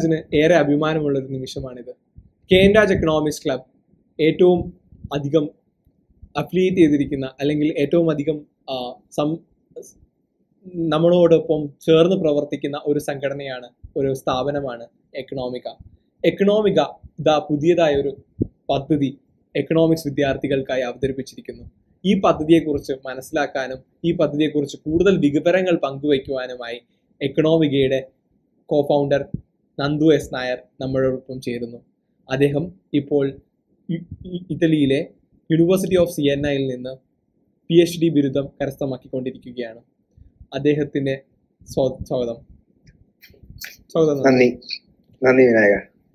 രാജിന് ഏറെ അഭിമാനമുള്ള ഒരു നിമിഷമാണിത് K N Raj economics club ഏറ്റവും അധികം അഫിലിയേറ്റ് ചെയ്തിരിക്കുന്ന അല്ലെങ്കിൽ ഏറ്റവും അധികം ആ, സം നമ്മളോടൊപ്പം ചേർന്ന് പ്രവർത്തിക്കുന്ന ഒരു സംഘടനയാണ് ഒരു സ്ഥാപനമാണ് എക്കണോമിക എക്കണോമിക ഇതാ പുതിയതായ ഒരു പദ്ധതി എക്കണോമിക്സ് വിദ്യാർത്ഥികൾക്കായി അവതരിപ്പിച്ചിരിക്കുന്നു ഈ പദ്ധതിയെക്കുറിച്ച് മനസ്സിലാക്കാനും ഈ പദ്ധതിയെക്കുറിച്ച് കൂടുതൽ വിവരങ്ങൾ പങ്കുവയ്ക്കുവാനുമായി എക്കണോമികയുടെ co founder Nandu S Nair നമ്മളോടൊപ്പം ചേരുന്നു അദ്ദേഹം ഇപ്പോൾ ഇ- ഇ- ഇറ്റലിയിലെ യൂണിവേഴ്സിറ്റി ഓഫ് സിയന്നയിൽ നിന്ന് പി എച്ച് ഡി ബിരുദം കരസ്ഥമാക്കിക്കൊണ്ടിരിക്കുകയാണ് അദ്ദേഹത്തിന് സ്വാ- സ്വാഗതം സ്വാഗതം നന്ദി. നന്ദി നന്ദി വിനായക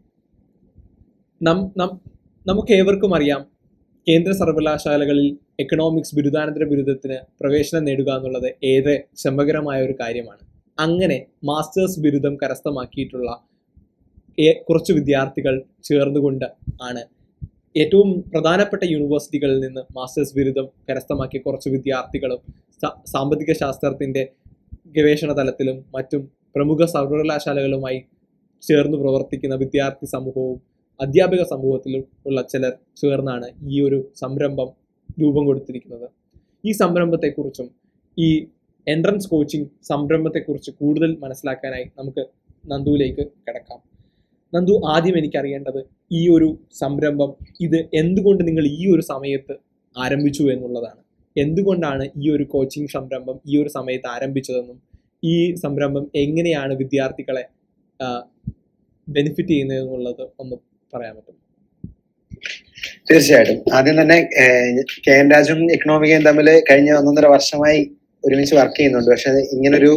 നം നം നമുക്ക് ഏവർക്കും അറിയാം കേന്ദ്ര സർവകലാശാലകളിൽ എക്കണോമിക്സ് ബിരുദാനന്തര ബിരുദത്തിന് പ്രവേശനം നേടുക എന്നുള്ളത് ഏറെ ശ്രമകരമായ ഒരു കാര്യമാണ് അങ്ങനെ മാസ്റ്റേഴ്സ് ബിരുദം കരസ്ഥമാക്കിയിട്ടുള്ള ഏ- കുറച്ച് വിദ്യാർത്ഥികൾ ചേർന്നുകൊണ്ട് ആണ് ഏറ്റവും പ്രധാനപ്പെട്ട യൂണിവേഴ്സിറ്റികളിൽ നിന്ന് മാസ്റ്റേഴ്സ് ബിരുദം കരസ്ഥമാക്കിയ കുറച്ച് വിദ്യാർത്ഥികളും സ- സാമ്പത്തിക ശാസ്ത്രത്തിൻ്റെ ഗവേഷണ തലത്തിലും മറ്റും പ്രമുഖ സർവകലാശാലകളുമായി ചേർന്ന് പ്രവർത്തിക്കുന്ന വിദ്യാർത്ഥി സമൂഹവും അധ്യാപക സമൂഹത്തിലും ഉള്ള ചിലർ ചേർന്നാണ് ഈ ഒരു സംരംഭം രൂപം കൊടുത്തിരിക്കുന്നത് ഈ സംരംഭത്തെക്കുറിച്ചും ഈ എൻട്രൻസ് കോച്ചിങ് സംരംഭത്തെക്കുറിച്ച് കൂടുതൽ മനസ്സിലാക്കാനായി നമുക്ക് നന്ദുവിലേക്ക് കിടക്കാം നന്ദു ആദ്യം എനിക്കറിയേണ്ടത് ഈ ഒരു സംരംഭം ഇത് എന്തുകൊണ്ട് നിങ്ങൾ ഈ ഒരു സമയത്ത് ആരംഭിച്ചു എന്നുള്ളതാണ് എന്തുകൊണ്ടാണ് ഈ ഒരു കോച്ചിങ് സംരംഭം ഈ ഒരു സമയത്ത് ആരംഭിച്ചതെന്നും ഈ സംരംഭം എങ്ങനെയാണ് വിദ്യാർത്ഥികളെ ബെനിഫിറ്റ് ചെയ്യുന്നത് എന്നുള്ളത് ഒന്ന് പറയാൻ പറ്റും തീർച്ചയായിട്ടും ആദ്യം തന്നെ ഏഹ്, കെ എൻ രാജും എക്കണോമിക്കയും തമ്മിൽ കഴിഞ്ഞ ഒന്നൊന്നര വർഷമായി ഒരുമിച്ച് വർക്ക് ചെയ്യുന്നുണ്ട് പക്ഷെ ഇങ്ങനൊരു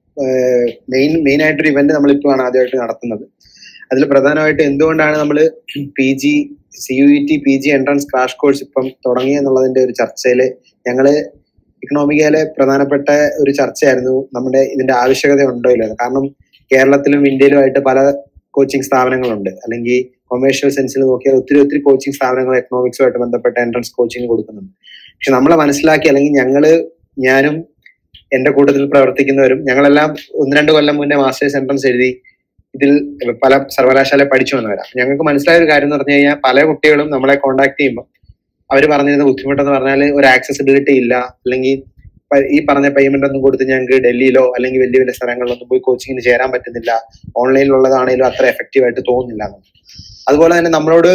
മെയിൻ മെയിൻ ആയിട്ടൊരു ഇവന്റ് നമ്മളിപ്പോഴാണ് ആദ്യമായിട്ട് നടത്തുന്നത് അതിൽ പ്രധാനമായിട്ട് എന്തുകൊണ്ടാണ് നമ്മൾ P G C U T P G entrance crash course ഇപ്പം തുടങ്ങി എന്നുള്ളതിന്റെ ഒരു ചർച്ചയിൽ ഞങ്ങള് ഇക്കണോമിക്കയിലെ പ്രധാനപ്പെട്ട ഒരു ചർച്ചയായിരുന്നു നമ്മുടെ ഇതിന്റെ ആവശ്യകത ഉണ്ടോ ഇല്ലെന്ന് കാരണം കേരളത്തിലും ഇന്ത്യയിലുമായിട്ട് പല കോച്ചിങ് സ്ഥാപനങ്ങളുണ്ട് അല്ലെങ്കിൽ കൊമേഴ്ഷ്യൽ സെൻസിൽ നോക്കിയാൽ ഒത്തിരി ഒത്തിരി കോച്ചിങ് സ്ഥാപനങ്ങൾ എക്കണോമിക്സുമായിട്ട് ബന്ധപ്പെട്ട എൻട്രൻസ് കോച്ചിങ് കൊടുക്കുന്നുണ്ട് പക്ഷെ നമ്മളെ മനസ്സിലാക്കി അല്ലെങ്കിൽ ഞങ്ങള് ഞാനും എന്റെ കൂട്ടത്തിൽ പ്രവർത്തിക്കുന്നവരും ഞങ്ങളെല്ലാം ഒന്ന് രണ്ട് കൊല്ലം മുന്നേ മാസ്റ്റേഴ്സ് എൻട്രൻസ് എഴുതി ഇതിൽ പല സർവകലാശാല പഠിച്ചു വന്നവരാ ഞങ്ങൾക്ക് മനസ്സിലായ ഒരു കാര്യം എന്ന് പറഞ്ഞു കഴിഞ്ഞാൽ പല കുട്ടികളും നമ്മളെ കോൺടാക്ട് ചെയ്യുമ്പോൾ അവർ പറഞ്ഞിരുന്ന ബുദ്ധിമുട്ടെന്ന് പറഞ്ഞാൽ ഒരു ആക്സസിബിലിറ്റി ഇല്ല അല്ലെങ്കിൽ പ- ഈ പറഞ്ഞ പേയ്മെന്റ് ഒന്നും കൊടുത്ത് ഞങ്ങൾക്ക് ഡൽഹിയിലോ അല്ലെങ്കിൽ വലിയ വലിയ സ്ഥലങ്ങളിലൊന്നും പോയി കോച്ചിങ്ങിന് ചേരാൻ പറ്റുന്നില്ല ഓൺലൈനിലുള്ളതാണെങ്കിലും അത്ര എഫക്റ്റീവ് ആയിട്ട് തോന്നുന്നില്ല എന്ന്. അതുപോലെ തന്നെ നമ്മളോട്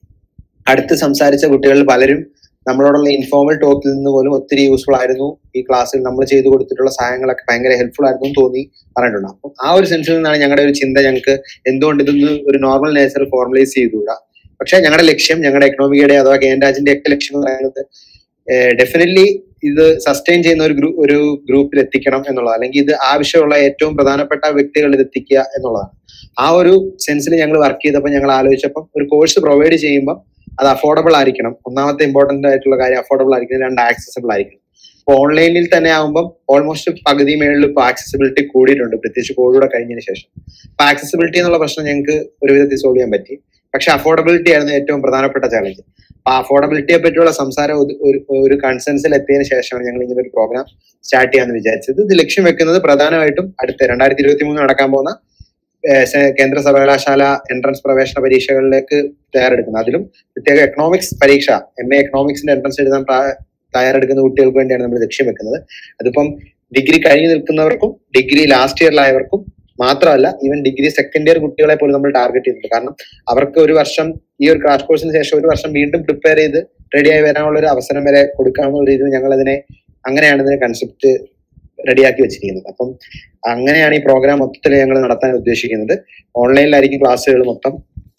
അടുത്ത് സംസാരിച്ച കുട്ടികളിൽ പലരും നമ്മളോടുള്ള ഇൻഫോർമൽ ടോക്കിൽ നിന്ന് പോലും ഒത്തിരി യൂസ്ഫുൾ ആയിരുന്നു ഈ ക്ലാസ്സിൽ നമ്മൾ ചെയ്തു കൊടുത്തിട്ടുള്ള സഹായങ്ങളൊക്കെ ഭയങ്കര ഹെൽപ്ഫുൾ ആയിരുന്നു എന്ന് തോന്നി പറഞ്ഞിട്ടുണ്ട് അപ്പം ആ ഒരു സെൻസിൽ നിന്നാണ് ഞങ്ങളുടെ ഒരു ചിന്ത ഞങ്ങൾക്ക് എന്തുകൊണ്ട് ഇതൊന്ന് ഒരു നോർമൽ നേച്ചറിൽ ഫോർമലൈസ് ചെയ്തുകൂടാ പക്ഷെ ഞങ്ങളുടെ ലക്ഷ്യം ഞങ്ങളുടെ എക്കണോമിക്കയുടെ അഥവാ കെ എൻ രാജിന്റെ ഒക്കെ ലക്ഷ്യം എന്ന് പറയുന്നത് ഡെഫിനറ്റ്ലി ഇത് സസ്റ്റെയിൻ ചെയ്യുന്ന ഒരു ഗ്രൂ ഒരു ഗ്രൂപ്പിൽ എത്തിക്കണം എന്നുള്ളത് അല്ലെങ്കിൽ ഇത് ആവശ്യമുള്ള ഏറ്റവും പ്രധാനപ്പെട്ട വ്യക്തികളിൽ ഇത് എത്തിക്കുക എന്നുള്ളതാണ് ആ ഒരു സെൻസിൽ ഞങ്ങൾ വർക്ക് ചെയ്തപ്പോൾ ഞങ്ങൾ ആലോചിച്ചപ്പം ഒരു കോഴ്സ് പ്രൊവൈഡ് ചെയ്യുമ്പോൾ അത് അഫോർഡബിൾ ആയിരിക്കണം ഒന്നാമത്തെ ഇമ്പോർട്ടന്റ് ആയിട്ടുള്ള കാര്യം അഫോർഡബിൾ ആയിരിക്കണം രണ്ട് ആക്സസിബിൾ ആയിരിക്കണം അപ്പൊ ഓൺലൈനിൽ തന്നെ ആകുമ്പോൾ ഓൾമോസ്റ്റ് പകുതി മേളിൽ ഇപ്പൊ ആക്സസിബിലിറ്റി കൂടിയിട്ടുണ്ട് പ്രത്യേകിച്ച് കോവിഡ് കഴിഞ്ഞതിന് ശേഷം അപ്പൊ ആക്സസിബിലിറ്റി എന്നുള്ള പ്രശ്നം ഞങ്ങൾക്ക് ഒരു വിധത്തിൽ സോൾവ് ചെയ്യാൻ പറ്റി പക്ഷെ അഫോർഡബിലിറ്റി ആയിരുന്നു ഏറ്റവും പ്രധാനപ്പെട്ട ചാലഞ്ച് അപ്പൊ അഫോർഡബിലിറ്റിയെ പറ്റിയുള്ള സംസാരം ഒരു- ഒരു- ഒരു കൺസെൻസിൽ എത്തിയതിനു ശേഷമാണ് ഞങ്ങൾ ഇങ്ങനെ ഒരു പ്രോഗ്രാം സ്റ്റാർട്ട് ചെയ്യാന്ന് വിചാരിച്ചത് ഇത് ലക്ഷ്യം വെക്കുന്നത് പ്രധാനമായിട്ടും അടുത്ത രണ്ടായിരത്തി ഇരുപത്തി മൂന്ന് നടക്കാൻ പോകുന്ന ഏഹ്, സെ- കേന്ദ്ര സർവകലാശാല എൻട്രൻസ് പ്രവേശന പരീക്ഷകളിലേക്ക് തയ്യാറെടുക്കുന്നത് അതിലും പ്രത്യേക എക്കണോമിക്സ് പരീക്ഷ എം എ എക്കണോമിക്സിന്റെ എൻട്രൻസ് എഴുതാൻ പ്രാ- തയ്യാറെടുക്കുന്ന കുട്ടികൾക്ക് വേണ്ടിയാണ് നമ്മൾ ലക്ഷ്യം വെക്കുന്നത് അതിപ്പം ഡിഗ്രി കഴിഞ്ഞു നിൽക്കുന്നവർക്കും ഡിഗ്രി ലാസ്റ്റ് ഇയറിലായവർക്കും മാത്രമല്ല ഈവൻ ഡിഗ്രി സെക്കൻഡ് ഇയർ കുട്ടികളെ പോലും നമ്മൾ ടാർഗറ്റ് ചെയ്യുന്നുണ്ട് കാരണം അവർക്ക് ഒരു വർഷം ഈ ഒരു ക്രാഷ് കോഴ്സിന് ശേഷം ഒരു വർഷം വീണ്ടും പ്രിപ്പയർ ചെയ്ത് റെഡിയായി വരാനുള്ള ഒരു അവസരം വരെ കൊടുക്കാനുള്ള രീതിയിൽ ഞങ്ങൾ അതിനെ അങ്ങനെയാണ് ഇതിനെ കൺസെപ്റ്റ് റെഡിയാക്കി വെച്ചിരിക്കുന്നത് അപ്പം അങ്ങനെയാണ് ഈ പ്രോഗ്രാം മൊത്തത്തിൽ ഞങ്ങൾ നടത്താൻ ഉദ്ദേശിക്കുന്നത് ഓൺലൈനിലായിരിക്കും ക്ലാസ്സുകൾ മൊത്തം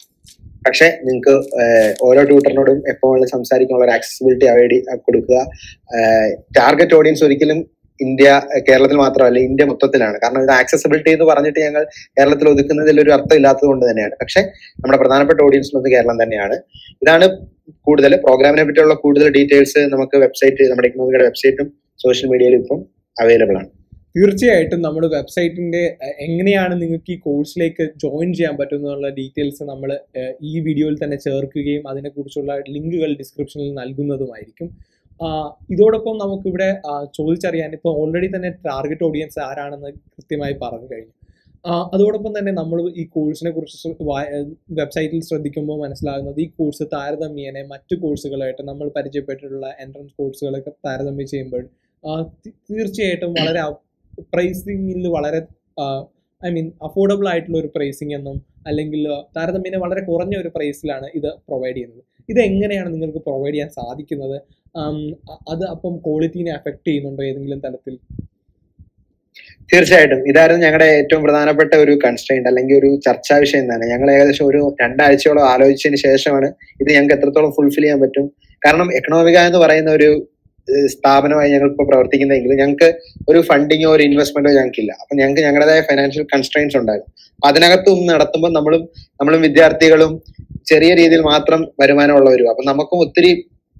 പക്ഷെ നിങ്ങൾക്ക് ഓരോ ട്യൂട്ടറിനോടും എപ്പോഴും സംസാരിക്കാനുള്ള ഒരു ആക്സസിബിലിറ്റി അവൈഡ് കൊടുക്കുക ടാർഗറ്റ് ഓഡിയൻസ് ഒരിക്കലും ഇന്ത്യ കേരളത്തിൽ മാത്രമല്ല ഇന്ത്യ മൊത്തത്തിലാണ് കാരണം ഇത് ആക്സസിബിലിറ്റി എന്ന് പറഞ്ഞിട്ട് ഞങ്ങൾ കേരളത്തിൽ ഒതുക്കുന്നതിൽ ഒരു അർത്ഥം ഇല്ലാത്തത് കൊണ്ട് തന്നെയാണ് പക്ഷെ നമ്മുടെ പ്രധാനപ്പെട്ട ഓഡിയൻസിലൊന്ന് കേരളം തന്നെയാണ് ഇതാണ് കൂടുതൽ പ്രോഗ്രാമിനെ പറ്റിയുള്ള കൂടുതൽ ഡീറ്റെയിൽസ് നമുക്ക് വെബ്സൈറ്റ് നമ്മുടെ ഇക്കണോമിയുടെ വെബ്സൈറ്റും സോഷ്യൽ മീഡിയയിലും ഇപ്പം അവൈലബിൾ ആണ് തീർച്ചയായിട്ടും നമ്മുടെ വെബ്സൈറ്റിന്റെ അഹ്, എങ്ങനെയാണ് നിങ്ങൾക്ക് ഈ കോഴ്സിലേക്ക് ജോയിൻ ചെയ്യാൻ പറ്റുന്നുള്ള ഡീറ്റെയിൽസ് നമ്മൾ ഈ വീഡിയോയിൽ തന്നെ ചേർക്കുകയും അതിനെക്കുറിച്ചുള്ള ലിങ്കുകൾ ഡിസ്ക്രിപ്ഷനിൽ നൽകുന്നതുമായിരിക്കും ആഹ്, ഇതോടൊപ്പം നമുക്കിവിടെ ആഹ്, ചോദിച്ചറിയാൻ ഇപ്പോൾ ഓൾറെഡി തന്നെ ടാർഗറ്റ് ഓഡിയൻസ് ആരാണെന്ന് കൃത്യമായി പറഞ്ഞു കഴിഞ്ഞു ആ, അതോടൊപ്പം തന്നെ നമ്മൾ ഈ കോഴ്സിനെ കുറിച്ച് വെബ്സൈറ്റിൽ ശ്രദ്ധിക്കുമ്പോൾ മനസ്സിലാകുന്നത് ഈ കോഴ്സ് താരതമ്യേന മറ്റു കോഴ്സുകളായിട്ട് നമ്മൾ പരിചയപ്പെട്ടിട്ടുള്ള എൻട്രൻസ് കോഴ്സുകളൊക്കെ താരതമ്യം ചെയ്യുമ്പോൾ ആ, തി- തീർച്ചയായിട്ടും വളരെ പ്രൈസിങ്ങിൽ വളരെ ഐ മീൻ അഫോർഡബിൾ ആയിട്ടുള്ള ഒരു പ്രൈസിങ് എന്നും അല്ലെങ്കിൽ താരതമ്യേന വളരെ കുറഞ്ഞ ഒരു പ്രൈസിലാണ് ഇത് പ്രൊവൈഡ് ചെയ്യുന്നത് ഇത് എങ്ങനെയാണ് നിങ്ങൾക്ക് പ്രൊവൈഡ് ചെയ്യാൻ സാധിക്കുന്നത് ആം, അ- അത് അപ്പം ക്വാളിറ്റീനെ അഫക്റ്റ് ചെയ്യുന്നുണ്ടോ ഏതെങ്കിലും തലത്തിൽ തീർച്ചയായിട്ടും ഇതായിരുന്നു ഞങ്ങളുടെ ഏറ്റവും പ്രധാനപ്പെട്ട ഒരു കൺസ്ട്രെയിന്റ് അല്ലെങ്കിൽ ഒരു ചർച്ചാ വിഷയം തന്നെ ഞങ്ങൾ ഏകദേശം ഒരു രണ്ടാഴ്ചയോളം ആലോചിച്ചതിന് ശേഷമാണ് ഇത് ഞങ്ങൾക്ക് എത്രത്തോളം ഫുൾഫിൽ ചെയ്യാൻ പറ്റും കാരണം എക്കണോമിക എന്ന് പറയുന്ന ഒരു ഏഹ്, സ്ഥാപനമായി ഞങ്ങൾ ഇപ്പോൾ പ്രവർത്തിക്കുന്നതെങ്കിൽ ഞങ്ങൾക്ക് ഒരു ഫണ്ടിങ്ങോ ഒരു ഇൻവെസ്റ്റ്മെന്റോ ഞങ്ങൾക്കില്ല അപ്പൊ ഞങ്ങൾക്ക് ഞങ്ങളുടേതായ ഫൈനാൻഷ്യൽ കൺസ്ട്രെയിൻസ് ഉണ്ടായിരുന്നു അപ്പൊ അതിനകത്തും നടത്തുമ്പോൾ നമ്മളും നമ്മളും വിദ്യാർത്ഥികളും ചെറിയ രീതിയിൽ മാത്രം വരുമാനമുള്ളവരും അപ്പൊ നമുക്കും ഒത്തിരി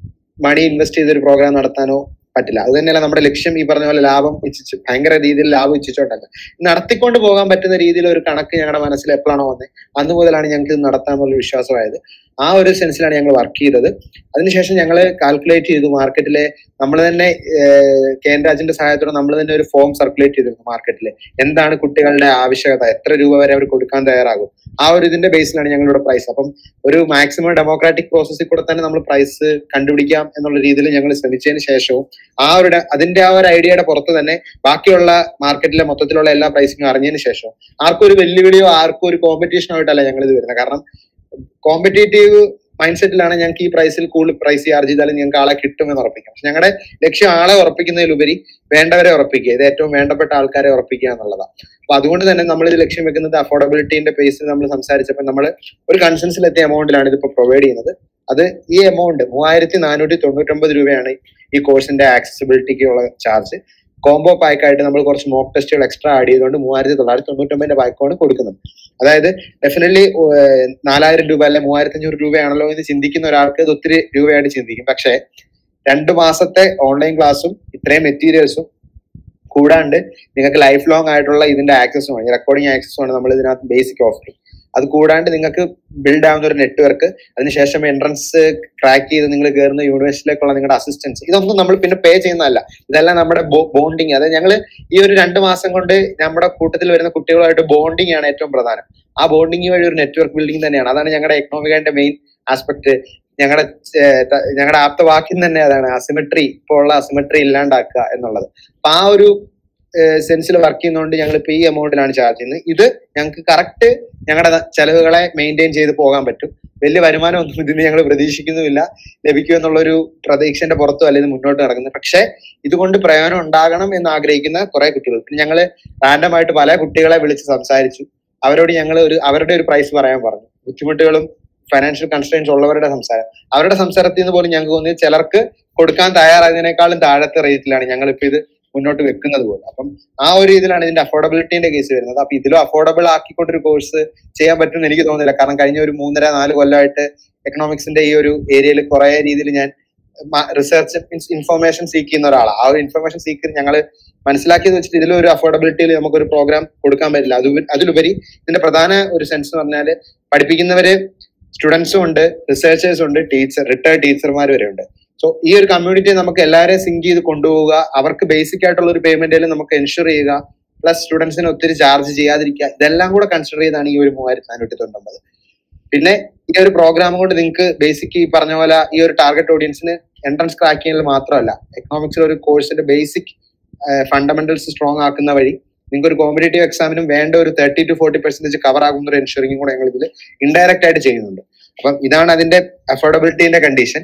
മണി ഇൻവെസ്റ്റ് ചെയ്തൊരു പ്രോഗ്രാം നടത്താനോ പറ്റില്ല അത് തന്നെയല്ല നമ്മുടെ ലക്ഷ്യം ഈ പറഞ്ഞ പോലെ ലാഭം ഇച്ഛിച്ച് ഭയങ്കര രീതിയിൽ ലാഭം ഇച്ഛിച്ചോട്ടല്ല നടത്തിക്കൊണ്ട് പോകാൻ പറ്റുന്ന രീതിയിൽ ഒരു കണക്ക് ഞങ്ങളുടെ മനസ്സിൽ എപ്പോഴാണോ വന്നത് അന്ന് മുതലാണ് ഞങ്ങൾക്ക് ഇത് നടത്താനുള്ള വിശ്വാസമായത് ആ ഒരു സെൻസിലാണ് ഞങ്ങൾ വർക്ക് ചെയ്തത് അതിനുശേഷം ഞങ്ങൾ കാൽക്കുലേറ്റ് ചെയ്തു മാർക്കറ്റിലെ നമ്മൾ തന്നെ ഏഹ്, കെ എൻ രാജിന്റെ സഹായത്തോടെ നമ്മൾ തന്നെ ഒരു ഫോം സർക്കുലേറ്റ് ചെയ്തിരുന്നു മാർക്കറ്റിൽ എന്താണ് കുട്ടികളുടെ ആവശ്യകത എത്ര രൂപ വരെ അവർ കൊടുക്കാൻ തയ്യാറാകും ആ ഒരു ഇതിന്റെ ബേസിലാണ് ഞങ്ങളുടെ പ്രൈസ് അപ്പം ഒരു മാക്സിമം ഡെമോക്രാറ്റിക് പ്രോസസ്സിൽ കൂടെ തന്നെ നമ്മൾ പ്രൈസ് കണ്ടുപിടിക്കാം എന്നുള്ള രീതിയിൽ ഞങ്ങൾ ശ്രമിച്ചതിന് ശേഷവും ആ ഒരു ഡ- അതിന്റെ ആ ഒരു ഐഡിയയുടെ പുറത്ത് തന്നെ ബാക്കിയുള്ള മാർക്കറ്റിലെ മൊത്തത്തിലുള്ള എല്ലാ പ്രൈസിങ്ങും അറിഞ്ഞതിന് ശേഷം ആർക്കും ഒരു വെല്ലുവിളിയോ ആർക്കും ഒരു കോമ്പറ്റീഷനോ ആയിട്ടല്ല ഞങ്ങൾ ഇത് വരുന്നത് കാരണം കോമ്പറ്റേറ്റീവ് മൈൻഡ് സെറ്റിലാണ് ഞങ്ങൾക്ക് ഈ പ്രൈസിൽ കൂടുതൽ പ്രൈസ് ചാർജ് ചെയ്താലും ഞങ്ങൾക്ക് ആളെ കിട്ടുമെന്ന് ഉറപ്പിക്കാം പക്ഷെ ഞങ്ങളുടെ ലക്ഷ്യം ആളെ ഉറപ്പിക്കുന്നതിലുപരി വേണ്ടവരെ ഉറപ്പിക്കുക ഇത് ഏറ്റവും വേണ്ടപ്പെട്ട ആൾക്കാരെ ഉറപ്പിക്കുക എന്നുള്ളതാണ് അപ്പൊ അതുകൊണ്ട് തന്നെ നമ്മൾ ഇത് ലക്ഷ്യം വെക്കുന്നത് അഫോർഡബിലിറ്റിന്റെ ബേസിൽ നമ്മൾ സംസാരിച്ചപ്പോൾ നമ്മൾ ഒരു കൺസെൻസിൽ എത്തിയ എമൗണ്ടിലാണ് ഇതിപ്പോ പ്രൊവൈഡ് ചെയ്യുന്നത് അത് ഈ എമൗണ്ട് മൂവായിരത്തി നാനൂറ്റി തൊണ്ണൂറ്റൊമ്പത് രൂപയാണ് ഈ കോഴ്സിന്റെ ആക്സസിബിലിറ്റിക്കുള്ള ചാർജ് കോംബോ പാക്ക് ആയിട്ട് നമ്മൾ കുറച്ച് മോക്ക് ടെസ്റ്റുകൾ എക്സ്ട്രാ ആഡ് ചെയ്തുകൊണ്ട് മൂവായിരത്തി തൊള്ളായിരത്തി തൊണ്ണൂറ്റൊമ്പതിന്റെ പാക്കാണ് കൊടുക്കുന്നത് അതായത് ഡെഫിനറ്റ്ലി നാലായിരം രൂപ അല്ലെ മൂവായിരത്തി അഞ്ഞൂറ് രൂപയാണല്ലോ എന്ന് ചിന്തിക്കുന്ന ഒരാൾക്ക് ഇത് ഒത്തിരി രൂപയായിട്ട് ചിന്തിക്കും പക്ഷേ രണ്ട് മാസത്തെ ഓൺലൈൻ ക്ലാസ്സും ഇത്രയും മെറ്റീരിയൽസും കൂടാണ്ട് നിങ്ങൾക്ക് ലൈഫ് ലോങ് ആയിട്ടുള്ള ഇതിന്റെ ആക്സസുമാണ് റെക്കോർഡിംഗ് ആക്സസുമാണ് നമ്മൾ ഇതിനകത്ത് ബേസിക് ഓഫർ അത് കൂടാണ്ട് നിങ്ങൾക്ക് ബിൽഡ് ആവുന്ന ഒരു നെറ്റ്വർക്ക് അതിനുശേഷം എൻട്രൻസ് ക്രാക്ക് ചെയ്ത് നിങ്ങൾ കയറുന്ന യൂണിവേഴ്സിറ്റിയിലേക്കുള്ള നിങ്ങളുടെ അസിസ്റ്റൻസ് ഇതൊന്നും നമ്മൾ പിന്നെ പേ ചെയ്യുന്നതല്ല ഇതെല്ലാം നമ്മുടെ ബോണ്ടിങ് അതായത് ഞങ്ങൾ ഈ ഒരു രണ്ട് മാസം കൊണ്ട് നമ്മുടെ കൂട്ടത്തിൽ വരുന്ന കുട്ടികളുമായിട്ട് ബോണ്ടിങ് ആണ് ഏറ്റവും പ്രധാനം ആ ബോണ്ടിങ് വഴി ഒരു നെറ്റ്വർക്ക് ബിൽഡിംഗ് തന്നെയാണ് അതാണ് ഞങ്ങളുടെ എക്കണോമിക്കിന്റെ മെയിൻ ആസ്പെക്ട് ഞങ്ങളുടെ ഞങ്ങളുടെ ആപ്തവാക്യം തന്നെ അതാണ് അസിമെട്രി ഇപ്പോൾ ഉള്ള അസിമെട്രി ഇല്ലാണ്ടാക്കുക എന്നുള്ളത് അപ്പൊ ആ ഒരു സെൻസിൽ വർക്ക് ചെയ്യുന്നതുകൊണ്ട് ഞങ്ങൾ ഇപ്പൊ ഈ എമൗണ്ടിലാണ് ചാർജ് ചെയ്യുന്നത് ഇത് ഞങ്ങൾക്ക് കറക്റ്റ് ഞങ്ങളുടെ ചെലവുകളെ മെയിൻറ്റെയിൻ ചെയ്ത് പോകാൻ പറ്റും വലിയ വരുമാനമൊന്നും ഇതിന് ഞങ്ങൾ പ്രതീക്ഷിക്കുന്നുമില്ല ലഭിക്കും എന്നുള്ളൊരു പ്രതീക്ഷന്റെ പുറത്തും അല്ല ഇത് മുന്നോട്ട് നടക്കുന്നത് പക്ഷേ ഇതുകൊണ്ട് പ്രയോജനം ഉണ്ടാകണം എന്ന് ആഗ്രഹിക്കുന്ന കുറെ കുട്ടികൾ പിന്നെ ഞങ്ങൾ റാൻഡമായിട്ട് പല കുട്ടികളെ വിളിച്ച് സംസാരിച്ചു അവരോട് ഞങ്ങൾ ഒരു അവരുടെ ഒരു പ്രൈസ് പറയാൻ പറഞ്ഞു ബുദ്ധിമുട്ടുകളും ഫൈനാൻഷ്യൽ കൺസ്ട്രെയിൻസ് ഉള്ളവരുടെ സംസാരം അവരുടെ സംസാരത്തിൽ നിന്ന് പോലും ഞങ്ങൾക്ക് തോന്നിയത് ചിലർക്ക് കൊടുക്കാൻ തയ്യാറായതിനേക്കാളും താഴത്തെ റേറ്റിലാണ് ഞങ്ങൾ ഇപ്പൊ ഇത് മുന്നോട്ട് വെക്കുന്നത് പോലും അപ്പം ആ ഒരു രീതിയിലാണ് ഇതിന്റെ അഫോർഡബിലിറ്റിന്റെ കേസ് വരുന്നത് അപ്പൊ ഇതിലും അഫോർഡബിൾ ആക്കിക്കൊണ്ടൊരു കോഴ്സ് ചെയ്യാൻ പറ്റുമെന്ന് എനിക്ക് തോന്നുന്നില്ല കാരണം കഴിഞ്ഞ ഒരു മൂന്നര നാല് കൊല്ലമായിട്ട് എക്കണോമിക്സിന്റെ ഈ ഒരു ഏരിയയിൽ കുറെ രീതിയിൽ ഞാൻ റിസർച്ച് മീൻസ് ഇൻഫർമേഷൻ സീക്ക് ചെയ്യുന്ന ഒരാളാണ് ആ ഒരു ഇൻഫർമേഷൻ സീക്ക് ഞങ്ങൾ മനസ്സിലാക്കിയത് വെച്ചിട്ട് ഇതിലൊരു അഫോർഡബിലിറ്റിയിൽ നമുക്കൊരു പ്രോഗ്രാം കൊടുക്കാൻ പറ്റില്ല അത് അതിലുപരി ഇതിന്റെ പ്രധാന ഒരു സെൻസ് എന്ന് പറഞ്ഞാൽ പഠിപ്പിക്കുന്നവര് സ്റ്റുഡൻസും ഉണ്ട് റിസർച്ചേഴ്സും ഉണ്ട് ടീച്ചർ റിട്ടയർഡ് ടീച്ചർമാർ വരെ ഉണ്ട് സോ ഈ ഒരു കമ്മ്യൂണിറ്റിയെ നമുക്ക് എല്ലാവരെയും സിങ്ക് ചെയ്ത് കൊണ്ടുപോവുക അവർക്ക് ബേസിക് ആയിട്ടുള്ള ഒരു പേയ്മെന്റിൽ നമുക്ക് എൻഷുർ ചെയ്യുക പ്ലസ് സ്റ്റുഡൻസിന് ഒത്തിരി ചാർജ് ചെയ്യാതിരിക്കുക ഇതെല്ലാം കൂടെ കൺസിഡർ ചെയ്താണ് ഈ ഒരു മൂവായിരത്തി നാനൂറ്റി തൊണ്ണൂറ്റൊമ്പത് പിന്നെ ഈ ഒരു പ്രോഗ്രാം കൊണ്ട് നിങ്ങൾക്ക് ബേസിക് ഈ പറഞ്ഞ പോലെ ഈ ഒരു ടാർഗറ്റ് ഓഡിയൻസിന് എൻട്രൻസ് ക്രാക്ക് ചെയ്യുന്നത് മാത്രമല്ല എക്കണോമിക്സിൽ ഒരു കോഴ്സിന്റെ ബേസിക് ഫണ്ടമെന്റൽസ് സ്ട്രോങ് ആക്കുന്ന വഴി നിങ്ങൾക്ക് ഒരു കോമ്പറ്റേറ്റീവ് എക്സാമിനും വേണ്ട ഒരു thirty two forty percentage cover ആകുന്ന ഒരു എൻഷുറിംഗും കൂടെ ഞങ്ങൾ ഇതിൽ ഇൻഡയറക്റ്റ് ആയിട്ട് ചെയ്യുന്നുണ്ട് അപ്പം ഇതാണ് അതിന്റെ അഫോർഡബിലിറ്റിന്റെ കണ്ടീഷൻ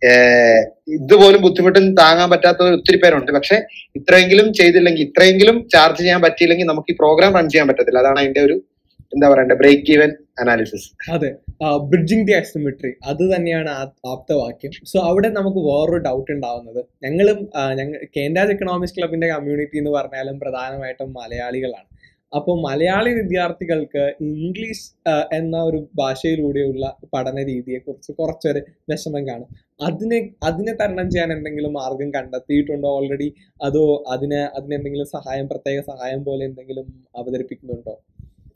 ഇതുപോലും ബുദ്ധിമുട്ടും താങ്ങാൻ പറ്റാത്ത ഒത്തിരി പേരുണ്ട് പക്ഷെ ഇത്രയെങ്കിലും ചെയ്തില്ലെങ്കിൽ ഇത്രയെങ്കിലും ചാർജ് ചെയ്യാൻ പറ്റിയില്ലെങ്കിൽ നമുക്ക് ഈ പ്രോഗ്രാം റൺ ചെയ്യാൻ പറ്റത്തില്ല അതാണ് അതിന്റെ ഒരു എന്താ പറയണ്ടേ ബ്രേക്ക് ഈവൻ അനാലിസിസ് അതെ ബ്രിഡ്ജിങ് ദി അസിമെട്രി അത് തന്നെയാണ് ആപ്തവാക്യം സോ അവിടെ നമുക്ക് വേറൊരു ഡൗട്ട് ഉണ്ടാവുന്നത് ഞങ്ങളും ഞങ്ങൾ കേന്ദ്രാജ് എക്കണോമിക്സ് ക്ലബിന്റെ കമ്മ്യൂണിറ്റി എന്ന് പറഞ്ഞാലും പ്രധാനമായിട്ടും മലയാളികളാണ് അപ്പോൾ മലയാളി വിദ്യാർത്ഥികൾക്ക് ഇംഗ്ലീഷ് എന്ന ഒരു ഭാഷയിലൂടെയുള്ള പഠന രീതിയെക്കുറിച്ച് കുറച്ചൊരു വിഷമം കാണും അതിനെ അതിനെ തരണം ചെയ്യാൻ എന്തെങ്കിലും മാർഗം കണ്ടെത്തിയിട്ടുണ്ടോ ഓൾറെഡി അതോ അതിന് അതിനെന്തെങ്കിലും സഹായം പ്രത്യേക സഹായം പോലെ എന്തെങ്കിലും അവതരിപ്പിക്കുന്നുണ്ടോ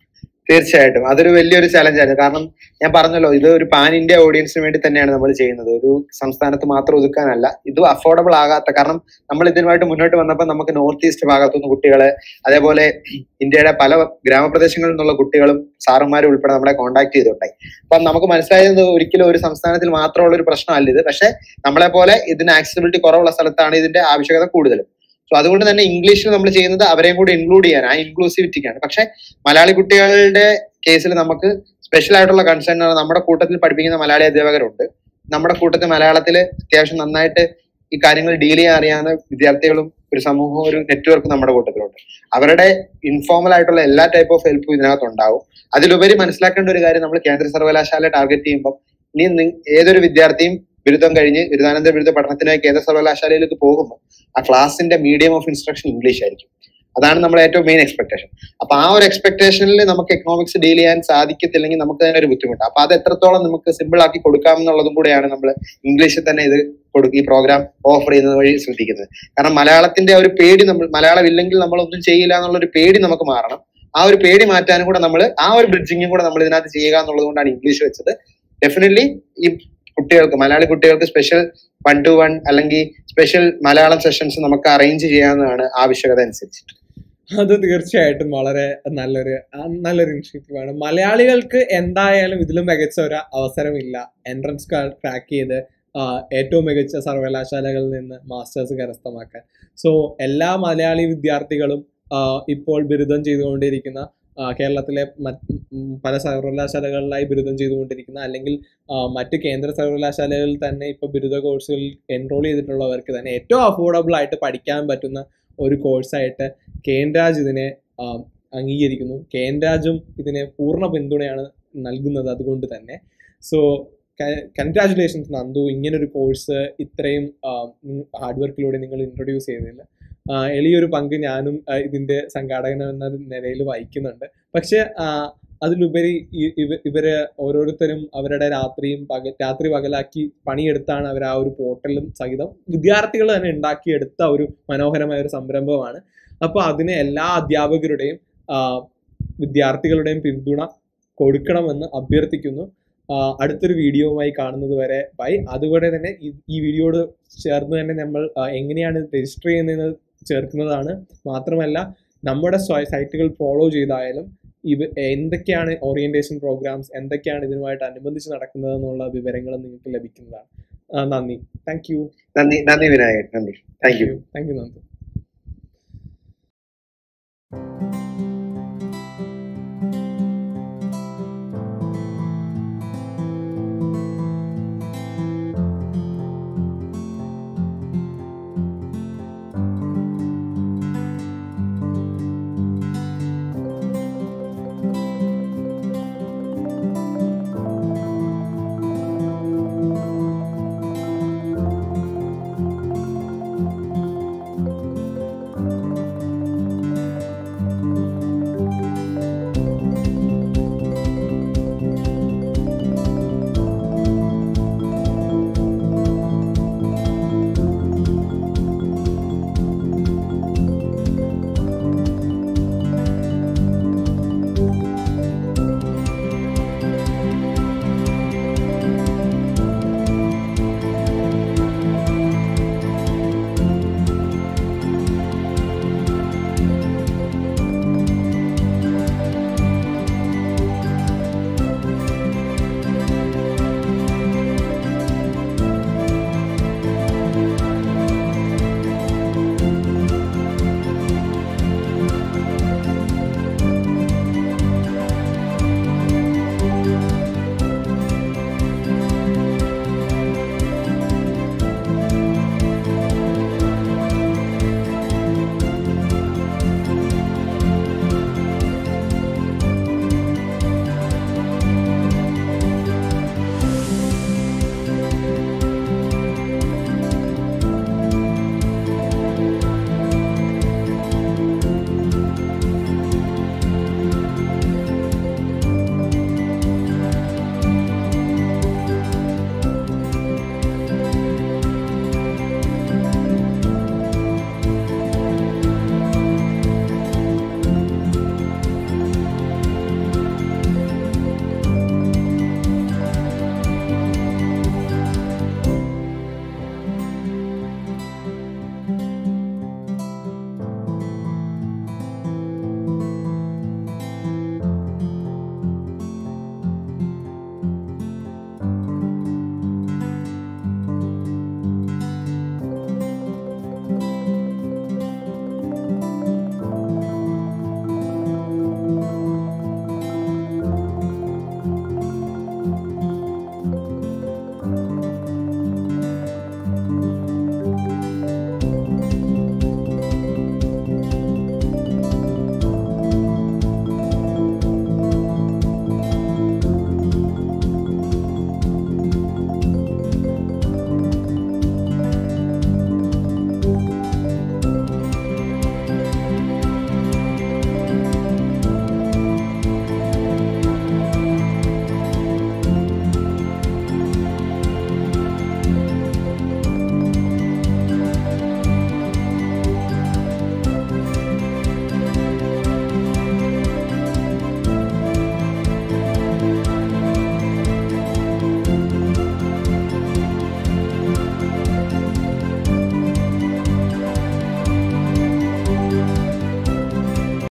തീർച്ചയായിട്ടും അതൊരു വലിയൊരു ചലഞ്ചായിരുന്നു കാരണം ഞാൻ പറഞ്ഞല്ലോ ഇത് ഒരു പാൻ ഇന്ത്യ ഓഡിയൻസിന് വേണ്ടി തന്നെയാണ് നമ്മൾ ചെയ്യുന്നത് ഒരു സംസ്ഥാനത്ത് മാത്രം ഒതുക്കാനല്ല ഇത് അഫോർഡബിൾ ആകാത്ത കാരണം നമ്മൾ ഇതിനുമായിട്ട് മുന്നോട്ട് വന്നപ്പോൾ നമുക്ക് നോർത്ത് ഈസ്റ്റ് ഭാഗത്തുനിന്ന് കുട്ടികളെ അതേപോലെ ഇന്ത്യയുടെ പല ഗ്രാമപ്രദേശങ്ങളിൽ നിന്നുള്ള കുട്ടികളും സാറുമാരും ഉൾപ്പെടെ നമ്മളെ കോൺടാക്ട് ചെയ്തിട്ടുണ്ടായി അപ്പം നമുക്ക് മനസ്സിലായത് ഒരിക്കലും ഒരു സംസ്ഥാനത്തിൽ മാത്രമുള്ള ഒരു പ്രശ്നമല്ല ഇത് പക്ഷെ നമ്മളെ പോലെ ഇതിന് ആക്സസിബിലിറ്റി കുറവുള്ള സ്ഥലത്താണ് ഇതിന്റെ ആവശ്യകത കൂടുതലും സോ അതുകൊണ്ട് തന്നെ ഇംഗ്ലീഷിൽ നമ്മൾ ചെയ്യുന്നത് അവരെയും കൂടി ഇൻക്ലൂഡ് ചെയ്യാൻ ആ ഇൻക്ലൂസിവിറ്റിക്കാണ് പക്ഷെ മലയാളി കുട്ടികളുടെ കേസിൽ നമുക്ക് സ്പെഷ്യൽ ആയിട്ടുള്ള കൺസേൺ ആണ് നമ്മുടെ കൂട്ടത്തിൽ പഠിപ്പിക്കുന്ന മലയാളി അധ്യാപകരുണ്ട് നമ്മുടെ കൂട്ടത്തിൽ മലയാളത്തിൽ അത്യാവശ്യം നന്നായിട്ട് ഈ കാര്യങ്ങൾ ഡീൽ ചെയ്യാൻ അറിയാവുന്ന വിദ്യാർത്ഥികളും ഒരു സമൂഹവും ഒരു നെറ്റ്വർക്ക് നമ്മുടെ കൂട്ടത്തിലുണ്ട് അവരുടെ ഇൻഫോർമൽ ആയിട്ടുള്ള എല്ലാ ടൈപ്പ് ഓഫ് ഹെൽപ്പും ഇതിനകത്ത് ഉണ്ടാവും അതിലുപരി മനസ്സിലാക്കേണ്ട ഒരു കാര്യം നമ്മൾ കേന്ദ്ര സർവകലാശാല ടാർഗറ്റ് ചെയ്യുമ്പോൾ ഇനി നി- ഏതൊരു വിദ്യാർത്ഥിയും ബിരുദം കഴിഞ്ഞ് ബിരുദാനന്തര ബിരുദ പഠനത്തിനായി കേന്ദ്ര സർവകലാശാലയിലേക്ക് പോകുമ്പോൾ ആ ക്ലാസിന്റെ മീഡിയം ഓഫ് ഇൻസ്ട്രക്ഷൻ ഇംഗ്ലീഷ് ആയിരിക്കും അതാണ് നമ്മുടെ ഏറ്റവും മെയിൻ എക്സ്പെക്ടേഷൻ അപ്പൊ ആ ഒരു എക്സ്പെക്ടേഷനിൽ നമുക്ക് എക്കണോമിക്സ് ഡീൽ ചെയ്യാൻ സാധിക്കത്തില്ലെങ്കിൽ നമുക്ക് തന്നെ ഒരു ബുദ്ധിമുട്ട് അപ്പൊ അത് എത്രത്തോളം നമുക്ക് സിമ്പിൾ ആക്കി കൊടുക്കാം എന്നുള്ളതും കൂടെയാണ് നമ്മൾ ഇംഗ്ലീഷിൽ തന്നെ ഇത് കൊടുക്കുക ഈ പ്രോഗ്രാം ഓഫർ ചെയ്യുന്നത് വഴി ശ്രദ്ധിക്കുന്നത് കാരണം മലയാളത്തിന്റെ ആ ഒരു പേടി നമ്മൾ മലയാളം ഇല്ലെങ്കിൽ നമ്മളൊന്നും ചെയ്യില്ല എന്നുള്ള ഒരു പേടി നമുക്ക് മാറണം ആ ഒരു പേടി മാറ്റാനും കൂടെ നമ്മൾ ആ ഒരു ബ്രിഡ്ജിങ്ങും കൂടെ നമ്മൾ ഇതിനകത്ത് ചെയ്യുക എന്നുള്ളത് കൊണ്ടാണ് ഇംഗ്ലീഷ് വെച്ചത് ഡെഫിനറ്റ്ലി ഈ കുട്ടികൾക്ക് മലയാളി കുട്ടികൾക്ക് സ്പെഷ്യൽ വൺ ടു വൺ അല്ലെങ്കിൽ സ്പെഷ്യൽ മലയാളം സെഷൻസ് നമുക്ക് അറേഞ്ച് ചെയ്യാവുന്നതാണ് ആവശ്യകത അനുസരിച്ചിട്ട് അത് തീർച്ചയായിട്ടും വളരെ നല്ലൊരു ആ, നല്ലൊരു ഇനിഷ്യേറ്റീവ് ആണ് മലയാളികൾക്ക് എന്തായാലും ഇതിലും മികച്ച ഒരു അവസരമില്ല എൻട്രൻസ് ക്രാക്ക് ചെയ്ത് ആ, ഏറ്റവും മികച്ച സർവകലാശാലകളിൽ നിന്ന് മാസ്റ്റേഴ്സ് കരസ്ഥമാക്കാൻ സോ എല്ലാ മലയാളി വിദ്യാർത്ഥികളും ആ, ഇപ്പോൾ ബിരുദം ചെയ്തുകൊണ്ടിരിക്കുന്ന ആ, കേരളത്തിലെ മറ്റ് ഉം, പല സർവകലാശാലകളിലായി ബിരുദം ചെയ്തുകൊണ്ടിരിക്കുന്ന അല്ലെങ്കിൽ ആ, മറ്റ് കേന്ദ്ര സർവകലാശാലകളിൽ തന്നെ ഇപ്പോൾ ബിരുദ കോഴ്സുകളിൽ എൻറോൾ ചെയ്തിട്ടുള്ളവർക്ക് തന്നെ ഏറ്റവും അഫോർഡബിൾ ആയിട്ട് പഠിക്കാൻ പറ്റുന്ന ഒരു കോഴ്സായിട്ട് കേൻരാജ് ഇതിനെ ആ, അംഗീകരിക്കുന്നു കേൻരാജും ഇതിനെ പൂർണ്ണ പിന്തുണയാണ് നൽകുന്നത് അതുകൊണ്ട് തന്നെ സോ കൺഗ്രാറ്റുലേഷൻസ് നന്ദു ഇങ്ങനൊരു കോഴ്സ് ഇത്രയും ഹാർഡ് വർക്കിലൂടെ നിങ്ങൾ ഇൻട്രൊഡ്യൂസ് ചെയ്തതിൽ ആ, എളിയൊരു പങ്ക് ഞാനും ആ, ഇതിന്റെ സംഘാടകൻ എന്ന നിലയിൽ വഹിക്കുന്നുണ്ട് പക്ഷെ ആ, അതിലുപരി ഇ- ഇവ- ഇവര് ഓരോരുത്തരും അവരുടെ രാത്രിയും പകൽ രാത്രി പകലാക്കി പണിയെടുത്താണ് അവർ ആ ഒരു പോർട്ടലും സഹിതം വിദ്യാർത്ഥികൾ തന്നെ ഉണ്ടാക്കിയെടുത്ത ഒരു മനോഹരമായ ഒരു സംരംഭമാണ് അപ്പോൾ അതിന് എല്ലാ അധ്യാപകരുടെയും ആ, വിദ്യാർത്ഥികളുടെയും പിന്തുണ കൊടുക്കണമെന്ന് അഭ്യർത്ഥിക്കുന്നു ആ, അടുത്തൊരു വീഡിയോവുമായി കാണുന്നത് വരെ ബൈ അതുപോലെ തന്നെ ഈ- ഈ വീഡിയോയോട് ചേർന്ന് തന്നെ നമ്മൾ ആ, എങ്ങനെയാണ് രജിസ്റ്റർ ചെയ്യുന്നത് ചേർക്കുന്നതാണ് മാത്രമല്ല നമ്മുടെ സ്വ- സൈറ്റുകൾ ഫോളോ ചെയ്തായാലും ഇവ എന്തൊക്കെയാണ് ഓറിയന്റേഷൻ പ്രോഗ്രാംസ് എന്തൊക്കെയാണ് ഇതിനുമായിട്ട് അനുബന്ധിച്ച് നടക്കുന്നത് എന്നുള്ള വിവരങ്ങൾ നിങ്ങൾക്ക് ലഭിക്കുന്നതാണ് ആ, നന്ദി താങ്ക് യു നന്ദി നന്ദി വിനായകൻ നന്ദി താങ്ക് യു താങ്ക് യു നന്ദി